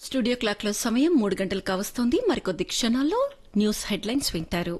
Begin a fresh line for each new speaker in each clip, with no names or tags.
studio క్లాక్లో సమయం మూడు గంటలు కావస్తోంది మరికొద్ది క్షణాల్లో న్యూస్ హెడ్లైన్స్ వింటారు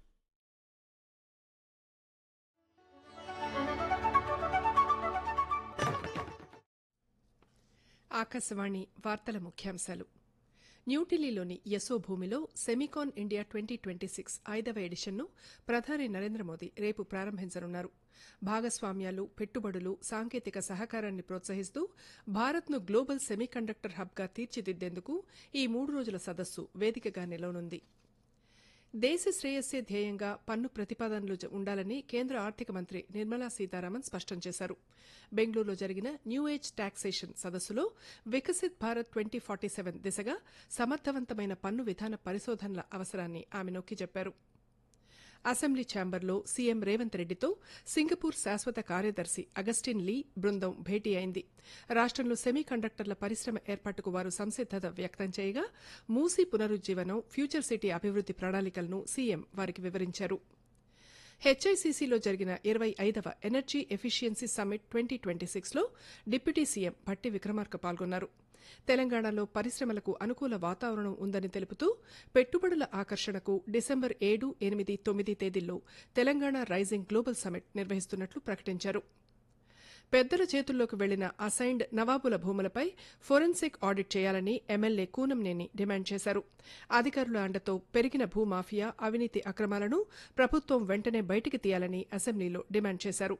ఆకాశవాణి వార్తల ముఖ్యాంశాలు న్యూఢిల్లీలోని యశో భూమిలో Semicon India twenty twenty six ఐదవ ఎడిషన్ను ప్రధాని నరేంద్ర మోదీ రేపు ప్రారంభించనున్నారు భాగస్వామ్యాలు పెట్టుబడులు సాంకేతిక సహకారాన్ని ప్రోత్సహిస్తూ భారత్ను గ్లోబల్ సెమీకండక్టర్ హబ్గా తీర్చిదిద్దేందుకు ఈ మూడు రోజుల సదస్సు వేదికగా నిలవనుంది దేశ శ్రేయస్సే ధ్యేయంగా పన్ను ప్రతిపాదనలు జ- ఉండాలని కేంద్ర ఆర్థిక మంత్రి నిర్మలా సీతారామన్ స్పష్టం చేశారు బెంగళూరులో జరిగిన న్యూ ఏజ్ టాక్సేషన్ సదస్సులో Viksit Bharat twenty forty seven దిశగా సమర్థవంతమైన పన్ను విధాన పరిశోధనల అవసరాన్ని ఆమె నొక్కి చెప్పారు అసెంబ్లీ ఛాంబర్లో సీఎం రేవంత్ రెడ్డితో సింగపూర్ శాశ్వత కార్యదర్శి అగస్టిన్ లీ బృందం భేటీ అయింది రాష్ట్రంలో సెమీ కండక్టర్ల పరిశ్రమ ఏర్పాటుకు వారు సంసిద్దత వ్యక్తం చేయగా మూసీ పునరుజ్జీవనం ఫ్యూచర్ సిటీ అభివృద్ది ప్రణాళికలను సీఎం వారికి వివరించారు హెచ్ఐసిసిలో జరిగిన ఇరవై ఐదవ energy efficiency summit twenty twenty సిక్స్లో డిప్యూటీ సీఎం భట్టి విక్రమార్క పాల్గొన్నారు తెలంగాణలో పరిశ్రమలకు అనుకూల వాతావరణం ఉందని తెలుపుతూ పెట్టుబడుల ఆకర్షణకు డిసెంబర్ ఏడు ఎనిమిది తొమ్మిది తేదీల్లో తెలంగాణ రైజింగ్ గ్లోబల్ సమ్మిట్ నిర్వహిస్తున్నట్లు ప్రకటించారు పెద్దల చేతుల్లోకి వెళ్లిన అసైన్డ్ నవాబుల భూములపై ఫోరెన్సిక్ ఆడిట్ చేయాలని ఎమ్మెల్యే కూనంనేని డిమాండ్ చేశారు అధికారుల అండతో పెరిగిన భూమాఫియా అవినీతి అక్రమాలను ప్రభుత్వం వెంటనే బయటికి తీయాలని అసెంబ్లీలో డిమాండ్ చేశారు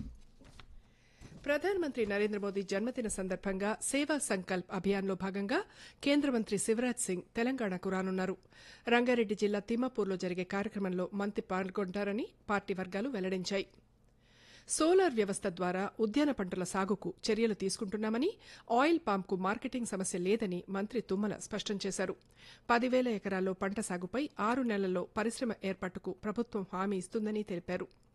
ప్రధానమంత్రి నరేంద్ర మోదీ జన్మదిన సందర్భంగా సేవా సంకల్ప్ అభియాన్లో భాగంగా కేంద్ర మంత్రి శివరాజ్ సింగ్ తెలంగాణకు రానున్నారు రంగారెడ్డి జిల్లా తిమ్మాపూర్లో జరిగే కార్యక్రమంలో మంత్రి పాల్గొంటారని పార్టీ వర్గాలు వెల్లడించాయి సోలార్ వ్యవస్థ ద్వారా ఉద్యాన పంటల సాగుకు చర్యలు తీసుకుంటున్నామని ఆయిల్ పాంకు మార్కెటింగ్ సమస్య లేదని మంత్రి తుమ్మల స్పష్టం చేశారు పదివేల ఎకరాల్లో పంట సాగుపై ఆరు నెలల్లో పరిశ్రమ ఏర్పాటుకు ప్రభుత్వం హామీ ఇస్తుందని తెలిపారు